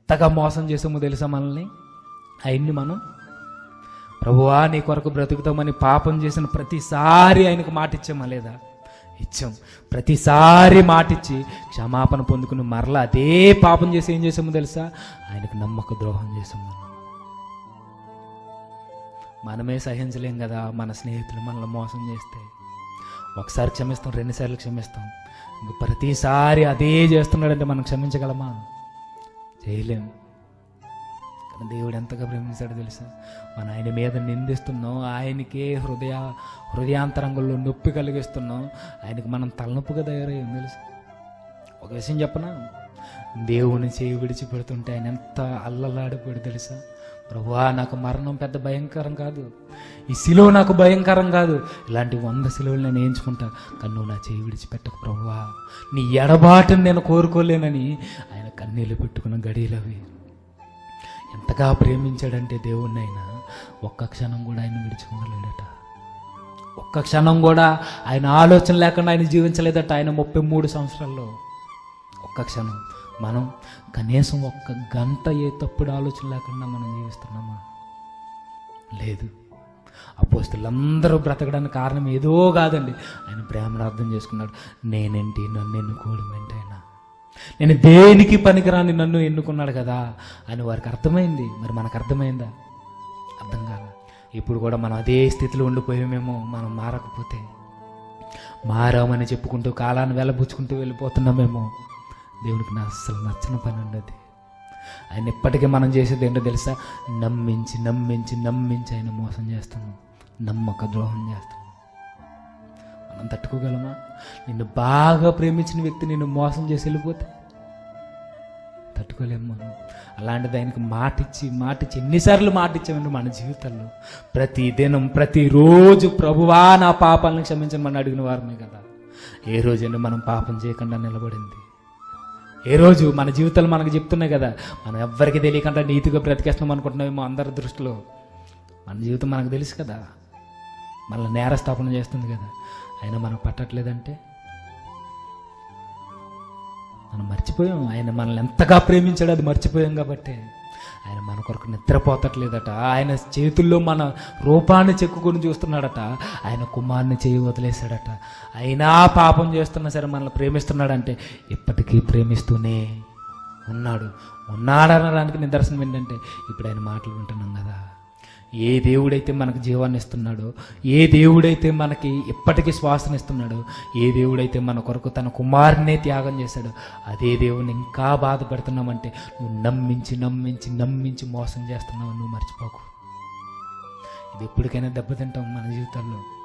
ఎంతగా మోసం చేసామో తెలుసా మనల్ని ఆయన్ని మనం ప్రభువా నీ కొరకు బ్రతుకుతామని పాపం చేసిన ప్రతిసారి ఆయనకు మాట ఇచ్చామా లేదా ఇచ్చాం ప్రతిసారి మాటిచ్చి క్షమాపణ పొందుకుని మరలా అదే పాపం చేసి ఏం చేసామో తెలుసా ఆయనకు నమ్మక ద్రోహం చేసాం మనం మనమే సహించలేం కదా మన స్నేహితులు మనల్ని మోసం చేస్తే ఒకసారి క్షమిస్తాం రెండుసార్లు క్షమిస్తాం ఇంక ప్రతిసారి అదే చేస్తున్నాడంటే మనం క్షమించగలమా చేయలేం కానీ దేవుడు ఎంతగా ప్రేమించాడో తెలుసా మన ఆయన మీద నిందిస్తున్నాం ఆయనకే హృదయ హృదయాంతరంగంలో నొప్పి కలిగిస్తున్నాం ఆయనకి మనం తలనొప్పిగా తయారయ్యాం తెలుసా ఒక విషయం చెప్పనా దేవుని చేయి విడిచిపెడుతుంటే ఆయన ఎంత అల్లలాడిపోయాడు తెలుసా ప్రభువా నాకు మరణం పెద్ద భయంకరం కాదు ఈ శిలువ నాకు భయంకరం కాదు ఇలాంటి వంద శిలువలు నేను వేయించుకుంటా కానీ నువ్వు నా చేయి విడిచిపెట్టకు ప్రభువా నీ ఎడబాటుని నేను కోరుకోలేనని ఆయన కన్నీళ్ళు పెట్టుకున్న గడియలవి ఎంతగా ప్రేమించాడంటే దేవుణ్ణి ఆయన ఒక్క క్షణం కూడా ఆయన విడిచుకోలేడట ఒక్క క్షణం కూడా ఆయన ఆలోచన లేకుండా ఆయన జీవించలేదట ఆయన ముప్పై మూడు సంవత్సరాల్లో ఒక్క క్షణం మనం కనీసం ఒక్క గంట ఏ తప్పుడు ఆలోచన లేకుండా మనం జీవిస్తున్నామా లేదు అపోస్తులందరూ బ్రతకడానికి కారణం ఏదో కాదండి ఆయన ప్రేమను అర్థం చేసుకున్నాడు నేనేంటి నన్ను ఎన్నుకోవడం ఏంటైనా నేను దేనికి పనికిరాని నన్ను ఎన్నుకున్నాడు కదా అని వారికి అర్థమైంది మరి మనకు అర్థమైందా అర్థం కాల ఇప్పుడు కూడా మనం అదే స్థితిలో ఉండిపోయామేమో మనం మారకపోతే మారామని చెప్పుకుంటూ కాలాన్ని వెళ్ళబుచ్చుకుంటూ వెళ్ళిపోతున్నామేమో దేవుడికి నా అస్సలు నచ్చిన పని ఉండదు ఆయన ఇప్పటికీ మనం చేసేది ఏంటో తెలుసా నమ్మించి నమ్మించి నమ్మించి ఆయన మోసం చేస్తున్నాం నమ్మక ద్రోహం చేస్తున్నాం మనం తట్టుకోగలమా నిన్ను బాగా ప్రేమించిన వ్యక్తి నిన్ను మోసం చేసి వెళ్ళిపోతే తట్టుకోలేము మనం అలాంటిది ఆయనకు మాటిచ్చి మాటిచ్చి ఎన్నిసార్లు మాటిచ్చామండి మన జీవితాల్లో ప్రతి దినం ప్రతిరోజు ప్రభువా నా పాపాలను క్షమించమని అడిగిన వారమే కదా ఏ రోజైనా మనం పాపం చేయకుండా నిలబడింది ఏ రోజు మన జీవితాలు మనకు చెప్తున్నాయి కదా మనం ఎవ్వరికి తెలియకుండా నీతిగా బ్రతికేస్తున్నాం అనుకుంటున్నామేమో అందరి దృష్టిలో మన జీవితం మనకు తెలుసు కదా మనల్ని నేరస్థాపన చేస్తుంది కదా అయినా మనకు పట్టట్లేదంటే మనం మర్చిపోయాం ఆయన మనల్ని ఎంతగా ప్రేమించాడు అది మర్చిపోయాం కాబట్టి ఆయన మన కొరకు నిద్రపోతట్లేదట ఆయన చేతుల్లో మన రూపాన్ని చెక్కుకొని చూస్తున్నాడట ఆయన కుమార్ని చేయి వదిలేశాడట అయినా పాపం చేస్తున్నా సరే మనల్ని ప్రేమిస్తున్నాడంటే ఇప్పటికీ ప్రేమిస్తూనే ఉన్నాడు ఉన్నాడనడానికి నిదర్శనం ఏంటంటే ఇప్పుడు ఆయన మాటలు వింటున్నాం కదా ఏ దేవుడైతే మనకు జీవాన్ని ఇస్తున్నాడో ఏ దేవుడైతే మనకి ఎప్పటికీ శ్వాసనిస్తున్నాడో ఏ దేవుడైతే మన కొరకు తన కుమారునే త్యాగం చేశాడో అదే దేవుని ఇంకా బాధ పెడుతున్నామంటే నువ్వు నమ్మించి నమ్మించి నమ్మించి మోసం చేస్తున్నావు నువ్వు మర్చిపోకు ఇది ఎప్పటికైనా దెబ్బతింటాం మన జీవితాల్లో